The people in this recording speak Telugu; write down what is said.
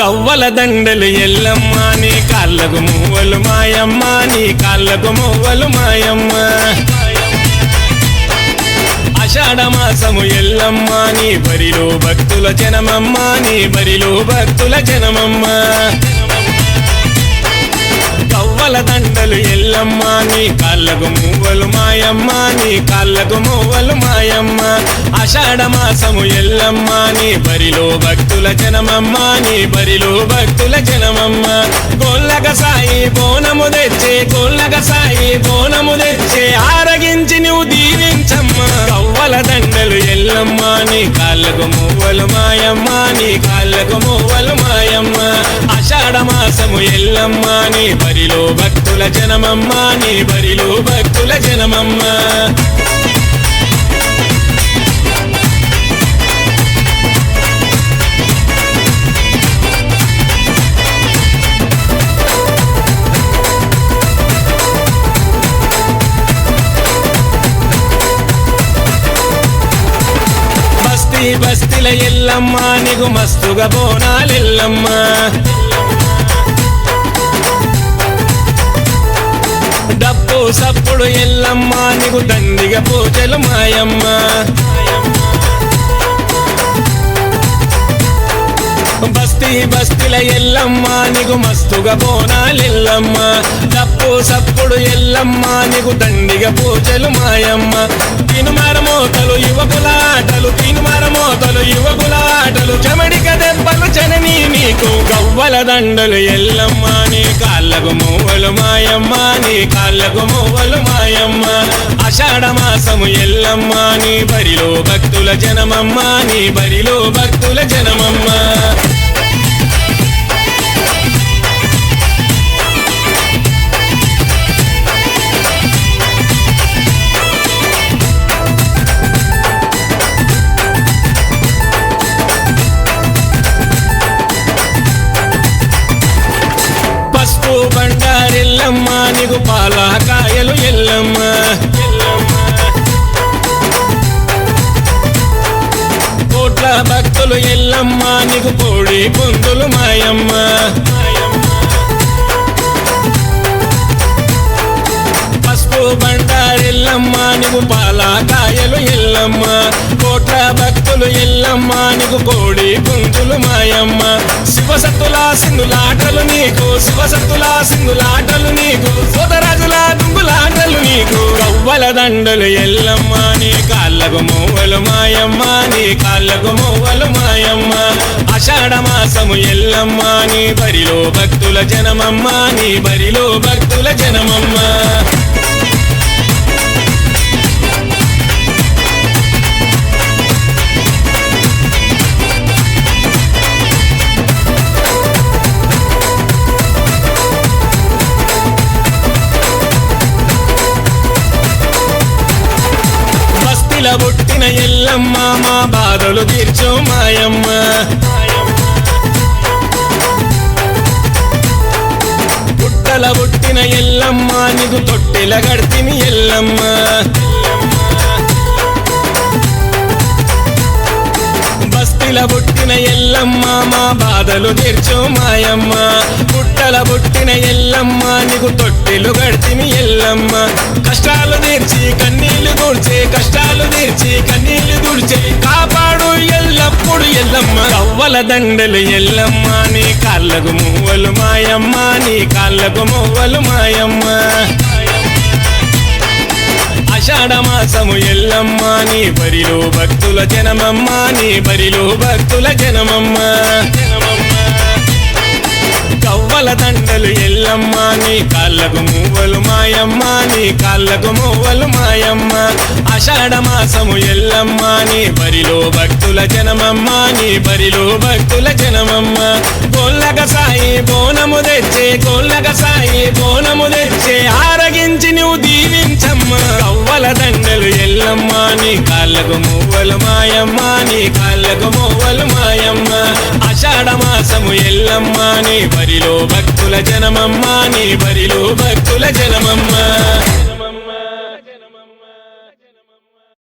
గవ్వల దండలు ఎల్లమ్మ నీ కాళ్ళకు మువ్వలు మాయమ్మ నీ కాళ్ళకు మువ్వలు మాయమ్మ ఆషాఢ మాసము ఎల్లమ్మ నీ బరిలో భక్తుల జనమమ్మ నీ బరిలో భక్తుల జనమమ్మ కవ్వల దండలు ఎల్లమ్మ నీ కాళ్ళకు మువ్వలు మాయమ్మ నీ కాళ్ళకు మువ్వలు మాయమ్మ ఆషాఢ మాసము ఎల్లమ్మ నీ బరిలో భక్తుల జనమమ్మ నీ బరిలో భక్తుల జనమమ్మ గోల్లగ సాయి బోనము తెచ్చే గోల్లగ సాయి బోనము తెచ్చే ఆరగించి నువ్వు దీవించమ్మ కవ్వల దండలు ఎల్లమ్మ నీ కాళ్ళకు మువ్వలు మాయమ్మ నీ కాళ్ళకు మువ్వలు మాయమ్మ ఆషాఢ మాసము ఎల్లమ్మ నీ బరిలో భక్తుల జనమమ్మ నీ బరిలో భక్తుల జనమమ్మ బస్తీ బస్తీల ఎల్లమ్మ నీకు మస్తుగా బోనాలెల్లమ్మ డప్పు సప్పుడు ఎల్లమ్మ నీకు దండిగా పూజలు మాయమ్మ బస్తీ బస్తీల ఎల్లమ్మ నీకు మస్తుగా బోనాలెల్లమ్మ డప్పు సప్పుడు ఎల్లమ్మ నీకు దండిగా పూజలు మాయమ్మ తినుమర మోతలు యువకుల ఆటలు తినుమర మోతలు యువకుల ఆటలు చెమడిక దెబ్బలు జనని నీకు గవ్వల దండలు ఎల్లమ్మ నీ కాళ్ళకు మువ్వలు మాయమ్మ నీ కాళ్ళకు మువ్వలు మాయమ్మ ఆషాఢ మాసము ఎల్లమ్మ నీ బరిలో భక్తుల జనమమ్మ నీ బరిలో భక్తుల జనమమ్మ పసుపు బండారెల్లమ్మ నీకు పాల కాయలు ఎల్లమ్మ కోట్ల భక్తులు ఎల్లమ్మ నీకు కోడి పుందులు మాయమ్మ పసుపు బండారెల్లమ్మ నీకు పాల కాయలు ఎల్లమ్మ కోట్ల భక్తులు ఎల్లమ్మ నీకు కోడి పుంజులు మాయమ్మ శివసత్తుల సింధులాటలు నీకు శివసత్తుల సింధులాటలు నీకు సోదరాజుల దుంగులాటలు నీకు కవ్వల దండలు ఎల్లమ్మ నీ కాళ్ళకు మొవ్వలు మాయమ్మ నీ కాళ్ళకు మొవ్వలు మాయమ్మ ఆషాఢ మాసము ఎల్లమ్మ నీ బరిలో భక్తుల జనమమ్మ నీ బరిలో భక్తుల జనమమ్మ బస్తిల పుట్టిన ఎల్లమ్మ మా బాధలు తీర్చు మాయమ్మ పుట్టల పుట్టిన ఎల్లమ్మ నీకు తొట్టెల గడితిని ఎల్లమ్మ బస్తిల పుట్టిన ఎల్లమ్మ మా బాధలు తీర్చు మాయమ్మ పుట్టల పుట్టిన ఎల్లమ్మ నీకు తొట్టెలు గడితిని ఎల్లమ్మ కష్టాలు తీర్చి కన్నీళ్లు దూడ్చే కష్టాలు తీర్చి కన్నీళ్లు దూడ్చే కాపాడు ఎల్లప్పుడు ఎల్లమ్మ కవ్వల దండలు ఎల్లమ్మ నీ కాళ్ళకు మువ్వలు మాయమ్మ నీ కాళ్ళకు మువ్వలు మాయమ్మ ఆషాఢ మాసము ఎల్లమ్మ నీ బరిలో భక్తుల జనమమ్మ నీ బరిలో భక్తుల జనమమ్మ కవ్వల దండలు ఎల్లమ్మ నీ కాళ్ళకు మువ్వలు మాయమ్మ నీ కాళ్ళకు మువ్వలు మాయమ్మ ఆషాఢ మాసము ఎల్లమ్మ నీ బరిలో భక్తుల జనమమ్మ నీ బరిలో భక్తుల జనమమ్మ గోల్లగ సాయి బోనము తెచ్చే గోల్లగ సాయి బోనము తెచ్చే ఆరగించి నువ్వు దీవించమ్మ కవ్వల దండలు ఎల్లమ్మ నీ కాళ్ళకు మువ్వలు మాయమ్మ నీ కాళ్ళకు మువ్వలు మాయమ్మ ఆషాఢ మాసము ఎల్లమ్మ నీ బరిలో భక్తుల జనమమ్మ నీ బరిలో భక్తుల జనమమ్మ